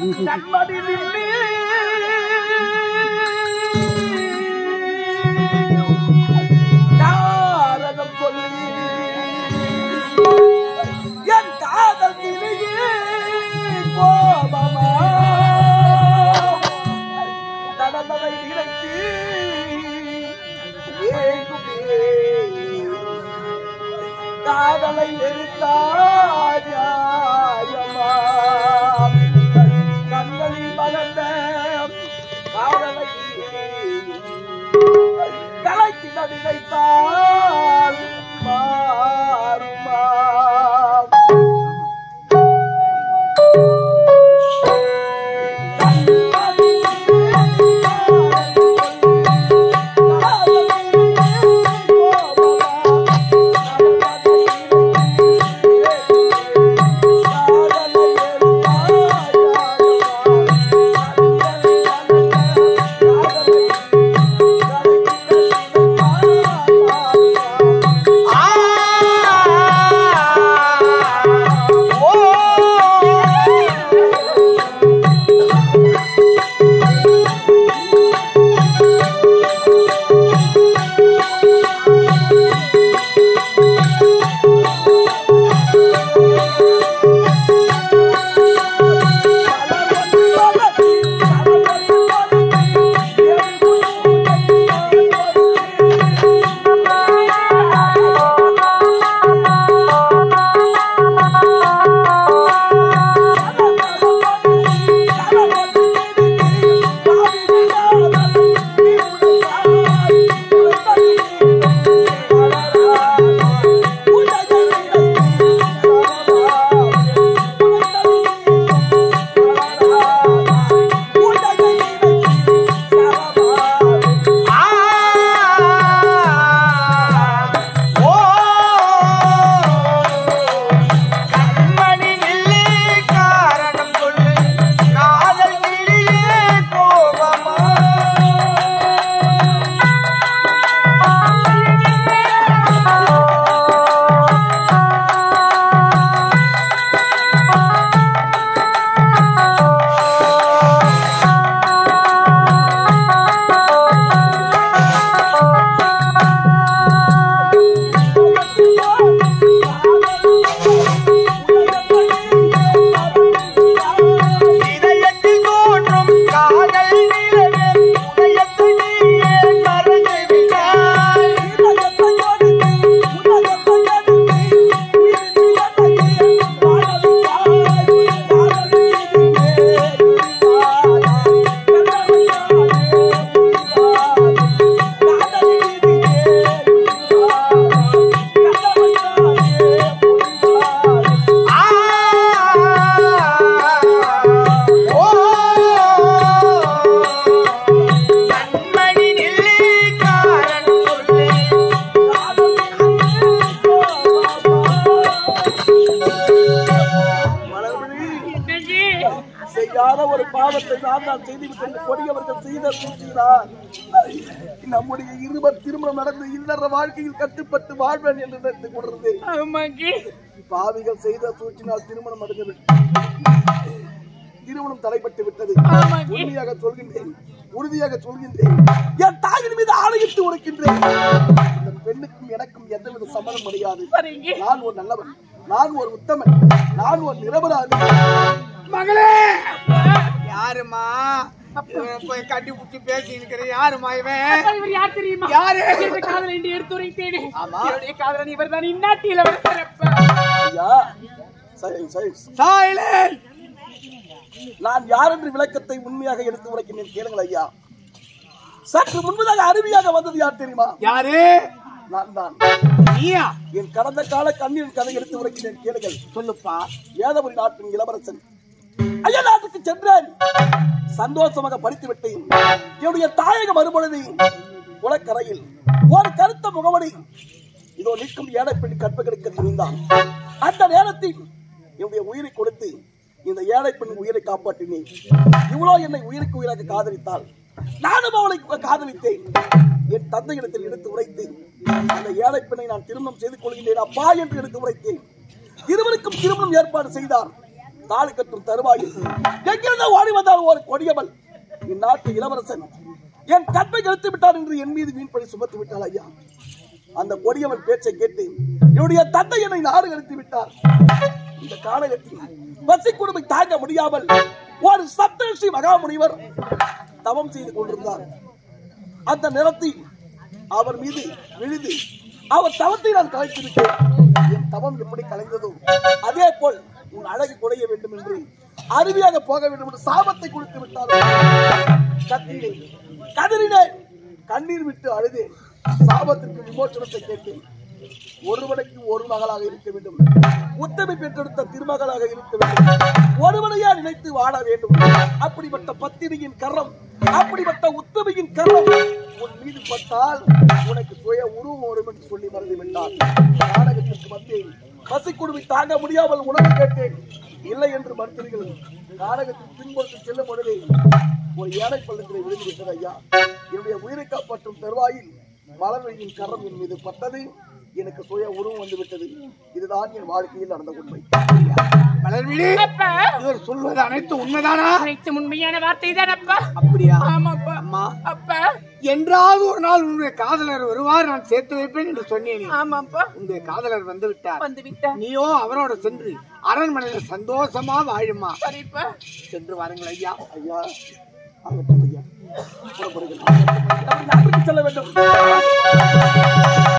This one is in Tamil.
கண்மணி நின்று காரணம் சொல்லி என் காதல் நிலையே கோபமா நடந்ததை நினைத்து ஏங்குமே காதலை நிறுத்தாயமா கண்களில் மலர்ந்த காதலை கலைத்திட நினைத்தால் மாறுமா கண்மணி நில்லு காரணம் சொல்லு காதல் கிளியே கோபமா இதயத்தில் தோன்றும் காதல் நிலவே உதயத்தை நீயே மறந்து விட்டாய் ஆ ஓ கண்மணி நில்லு காரணம் சொல்லு மலர்விழி, செய்யாத ஒரு பாவத்தை நான் தான் செய்துவிட்டு கொடியவர்கள் செய்த சூழ்ச்சிதான் நம்முடைய இருவர் திருமணம் நடந்து இல்லற வாழ்க்கையில் கட்டுப்பட்டு வாழ்வேன் என்று நினைத்துக் கொண்டிருந்தேன் பாவிகள் செய்த சூழ்ச்சினால் திருமணம் நடந்தது திருமணம் தடைப்பட்டு விட்டது உறுதியாக சொல்கின்றேன் உறுதியாக சொல்கின்றேன் என் தாயின் மீது ஆணையிட்டு உரைக்கின்றேன் இந்த பெண்ணுக்கும் எனக்கும் எந்தவித சம்மதம் கிடையாது நான் ஒரு நல்லவன் நான் ஒரு உத்தமன் நான் ஒரு நிரபராதி மகளே யாருமா இவன் போய் கட்டி புடிச்சு பேசி இருக்கிற யாருமா இவன் இவர் யார் தெரியுமா யாரு? இந்த காதல் என்று எடுத்துரைத்தேனே ஆமா. என்னுடைய காதலன் இவர்தான் இந்நாட்டு இளவரசர் அப்பா. ஐயா சரி சரி சைலண்ட் நான் யார் என்று விளக்கத்தை உண்மையாக எடுத்து உரைக்கின்றேன் கேளுங்கள் ஐயா சற்று முன்பதாக அருவியாக வந்தது யார் தெரியுமா யாரு நான் தான் நீயா என் கடந்த கால கண்ணீரின் கதை எடுத்து உரைக்கின்றேன் கேளுங்கள் சொல்லுப்பா வேதபுரி நாட்டின் இளவரசன் ஐயா நாட்டுக்கு சென்றேன் சந்தோஷமாக படித்து விட்டேன் என்னுடைய தாயக மறுபொழுது குளக்கரையில் ஒரு கருத்த முகமடி இதோ நிற்கும் ஏழை பெண் கற்பகளுக்கு துணிந்தான் அந்த நேரத்தில் என்னுடைய உயிரை கொடுத்து இந்த ஏழை பெண் உயிரை காப்பாற்றினேன் இவ்வளோ என்னை உயிருக்கு உயிராக காதலித்தாள் நானும் அவளை காதலித்தேன் என் தந்தையிடத்தில் எடுத்து உரைத்து அந்த ஏழை பெண்ணை நான் திருமணம் செய்து கொள்கின்றேன் அப்பா என்று எடுத்து உரைத்தேன் இருவருக்கும் திருமணம் ஏற்பாடு செய்தார் தாலி கட்டும் தருவாயில் எங்கிருந்து ஓடி வந்தால் ஒரு கொடியவள் இந்நாட்டு இளவரசன் என் கற்பை கெடுத்து விட்டார் என்று என் மீது வீண்படி சுமத்து விட்டாள் ஐயா அந்த கொடியவன் பேச்சை கேட்டு என்னுடைய தந்தை என்னை நாடு கடத்தி விட்டார் இந்த காலகத்தில் பசி கொடுமை தாங்க முடியாமல் ஒரு சப்தர்ஷி மகாமுனிவர் தவம் செய்து கொண்டிருந்தார் அந்த நேரத்தில் அவர் மீது விழுது அவர் தவத்தை நான் கலைத்து விட்டேன் என் தவம் எப்படி கலைந்ததோ அதே போல் உன் அழகு குறைய வேண்டும் என்று அருவியாக போக வேண்டும் என்று சாபத்தை கொடுத்து விட்டார் கத்தினேன் கதறினேன் கண்ணீர் விட்டு அழுதேன் சாபத்திற்கு விமோசனத்தை கேட்டேன் ஒருவனுக்கு ஒரு மகளாக இருக்க வேண்டும் உத்தமி பெற்றெடுத்த திருமகளாக இருக்க வேண்டும் ஒருவனையா நினைத்து வாழ வேண்டும் அப்படிப்பட்ட பத்தினியின் கரம் அப்படிப்பட்ட உத்தமியின் கரம் உன் மீது பட்டால் உனக்கு சுய உருவம் வரும் என்று சொல்லி மறந்து விட்டார் நாடகத்திற்கு மத்தியில் பசி குடுமி தாங்க முடியாமல் உணவு கேட்டேன் இல்லை என்று மறுத்தீர்கள் நாடகத்தின் பின்புறத்தில் செல்லும் பொழுது ஒரு ஏழை பள்ளத்திலே விழுந்து விட்டது ஐயா என்னுடைய உயிரை காப்பாற்றும் தருவாயில் மலர்விழியின் கரம் என் மீது பட்டது எனக்கு சுய உருவம் வந்து விட்டது இதுதான் என் வாழ்க்கையில் நடந்த உண்மை மலர்விழி அப்பா இவர் சொல்வது அனைத்து உண்மைதானா அனைத்து உண்மையான வார்த்தை தான் அப்பா அப்படியா ஆமாப்பா அம்மா அப்பா என்றாவது ஒரு நாள் உன்னுடைய காதலர் வருவார் நான் சேர்த்து வைப்பேன் என்று சொன்னேன் ஆமாப்பா உன்னுடைய காதலர் வந்து விட்டார் வந்து விட்டா நீயோ அவரோட சென்று அரண்மனையில் சந்தோஷமா வாழுமா சரிப்பா சென்று வாருங்கள் ஐயா ஐயா ஆகட்டும் ஐயா புறப்படுகிறேன். நம்ம நாட்டுக்கு செல்ல வேண்டும்